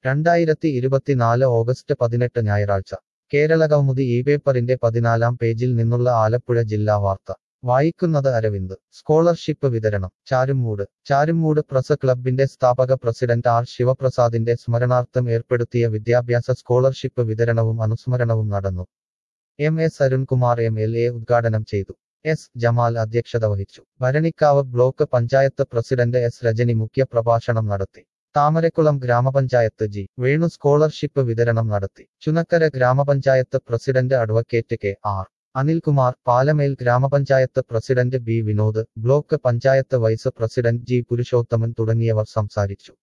രണ്ടായിരത്തി ഇരുപത്തിനാല് ഓഗസ്റ്റ് പതിനെട്ട് ഞായറാഴ്ച കേരളകൗമുദി ഈ പേപ്പറിന്റെ പതിനാലാം പേജിൽ നിന്നുള്ള ആലപ്പുഴ ജില്ലാ വാർത്ത വായിക്കുന്നത് അരവിന്ദ് സ്കോളർഷിപ്പ് വിതരണം ചാരുമൂട് ചാരുമൂട് പ്രസ് ക്ലബിന്റെ സ്ഥാപക പ്രസിഡന്റ് ആർ ശിവപ്രസാദിന്റെ സ്മരണാർത്ഥം ഏർപ്പെടുത്തിയ വിദ്യാഭ്യാസ സ്കോളർഷിപ്പ് വിതരണവും അനുസ്മരണവും നടന്നു M S Arunkumar M L A ഉദ്ഘാടനം ചെയ്തു എസ് ജമാൽ അധ്യക്ഷത വഹിച്ചു Bharanikkavu block panchayat president S Rajani മുഖ്യ പ്രഭാഷണം നടത്തി താമരക്കുളം ഗ്രാമപഞ്ചായത്ത് ജി വേണു സ്കോളർഷിപ്പ് വിതരണം നടത്തി ചുനക്കര ഗ്രാമപഞ്ചായത്ത് president advocate K R Anilkumar Palamel ഗ്രാമപഞ്ചായത്ത് president B Vinod block panchayat vice president G Purushothaman തുടങ്ങിയവർ സംസാരിച്ചു